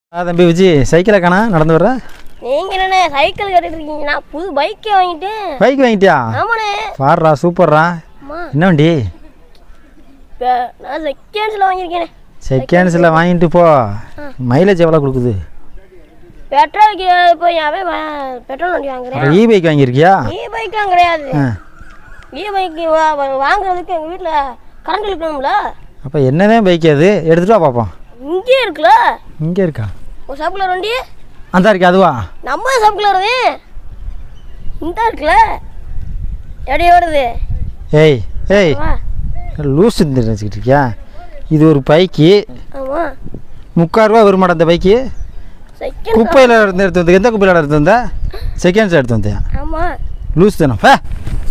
ஆ தம்பி விஜி சைக்கிளை காணா நடந்து வர்ற நீங்க என்னண்ணே சைக்கிள் கட்டிட்டு இருக்கீங்க நான் புது பைக்கே வாங்கிட்டேன் பைக் வாங்கிட்டியா ஆமாண்ணே பாடுறா சூப்பர்ரா அம்மா என்ன வண்டி இப்போ நான் செகண்ட்ஸில் வாங்கியிருக்கேனே செகண்ட்ஸில் வாங்கிட்டு போ மைலேஜ் எவ்வளோ கொடுக்குது பெட்ரோலுக்கு இப்போ அவன் பெட்ரோல் வண்டி வாங்குறேன் அப்புறம் இ பைக் வாங்கியிருக்கியா இ பைக்கெலாம் கிடையாது ஆ இ பைக்கு வாங்குறதுக்கு எங்கள் வீட்டில் கரண்ட் இருக்கணும்ல அப்போ என்னதான் பைக் அது எடுத்துட்டு வா பார்ப்போம் இங்கே இருக்குல்ல இங்கே இருக்கா ஒரு சப்குலர் வண்டி அந்த இருக்கு அதுவா நம்ம சப்குலர் இந்த இருக்குல்ல எப்படி ஓடுது ஏய் ஏய் வா லூஸ் நினச்சிக்கிட்டு இருக்கியா இது ஒரு பைக்கு ஆமாம் முக்கால் ரூபா வருமாடா அந்த பைக்கு செகண்ட் குப்பையில் இருந்து எடுத்து வந்து எந்த குப்பையில் எடுத்து வந்த செகண்ட்ஸ் எடுத்து வந்தேன் ஆமாம் லூஸ் தானே பே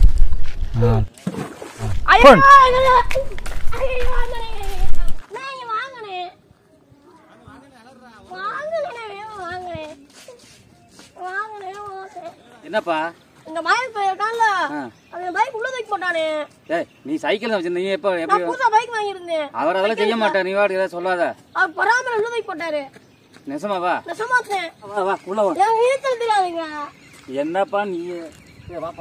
ஐயோ போன். ஐயோ, ஐயோ, வாங்கண்ணே. நான் இங்க வாங்கண்ணே. வாங்கண்ணே, வேகமா வாங்கண்ணே. வாங்கண்ணே, வாங்கண்ணே. என்னப்பா இந்த பைக் போயிருக்கான்ல ஆ. அவன் பைக் உள்ள தூக்கி போட்டானே ஏய் நீ சைக்கிள் தான் வச்சிருந்த நீ எப்போ நான் எப்படி புதுசா பைக் வாங்கியிருந்தேன் அவர் அதெல்லாம் செய்ய மாட்டார் நீ வாடி ஏதாவது சொல்லாத அவர் பராமரி உள்ள தூக்கி போட்டாரு நெசமா வா நான் சமாத்தேன் வா வா உள்ள வா என் வீட்டில் தெரியாதுங்க என்னப்பா நீ ஏய், வாப்பா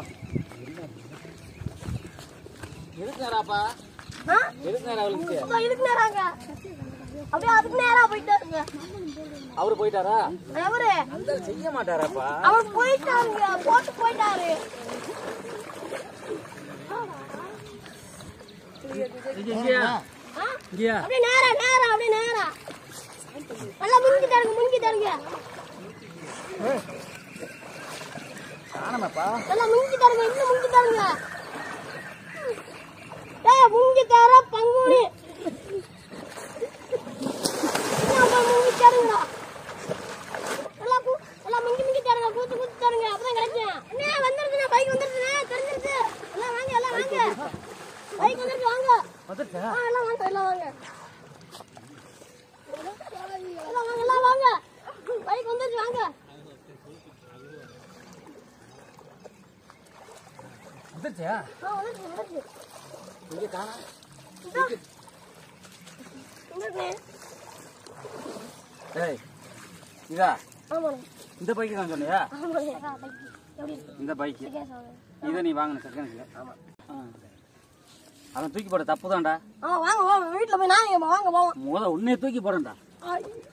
எதுக்கு நேராப்பா ஆ? எதுக்கு நேரா அவளுக்கு இதோ இதுக்கு நேராங்க அப்படியே அதுக்கு நேரா போயிட்டாருங்க அவரு போயிட்டாரா அவரு அந்த செய்ய மாட்டாராப்பா அவர் போயிட்டாருங்க போட்டு போயிட்டாரு இங்கேயா ஆ? இங்கேயா அப்படியே நேரா நேரா அப்படியே நேரா நல்லா முங்கி தருங்க முங்கி தருங்க காணமாப்பா நல்லா முங்கி தருங்க இன்னும் முங்கி தருங்க ஏய் முங்கி தர பங்குனி இன்னும் அப்ப முங்கி தருங்கடா நல்லா கு- நல்லா முங்கி முங்கி தருங்க கூத்து கூத்து தருங்க அப்பதான் கிடைக்கும் அண்ணே வந்துருச்சுண்ணே பைக் வந்துருச்சுண்ணே தெரிஞ்சிருச்சு எல்லாம் வாங்க எல்லாம் வாங்க பைக் வந்துருச்சு வாங்க வந்துட்டா ஆ, எல்லாம் வாங்க எல்லாம் வாங்க எல்லாம் வாங்க எல்லாம் வாங்க பைக் வந்துருச்சு வாங்க வந்துருச்சா ஆ வந்துருச்சு வந்துருச்சு இங்கே காணா வந்துருச்சுண்ணே ஏய் இதா ஆமாண்ணே இந்த பைக்கு தான் சொன்னியா ஆமாண்ணே எப்படி இருக்கு இந்த பைக்கு கேஸ் ஆகுது இதை நீ வாங்கின செகண்ட்ஸில் ஆமாம் அவன் தூக்கி போட தப்பு தான்டா ஆ வாங்க வாங்க வீட்டில் போய் நான் வாங்க போவோம் முத உன்னைய தூக்கி போடண்டா ஐயோ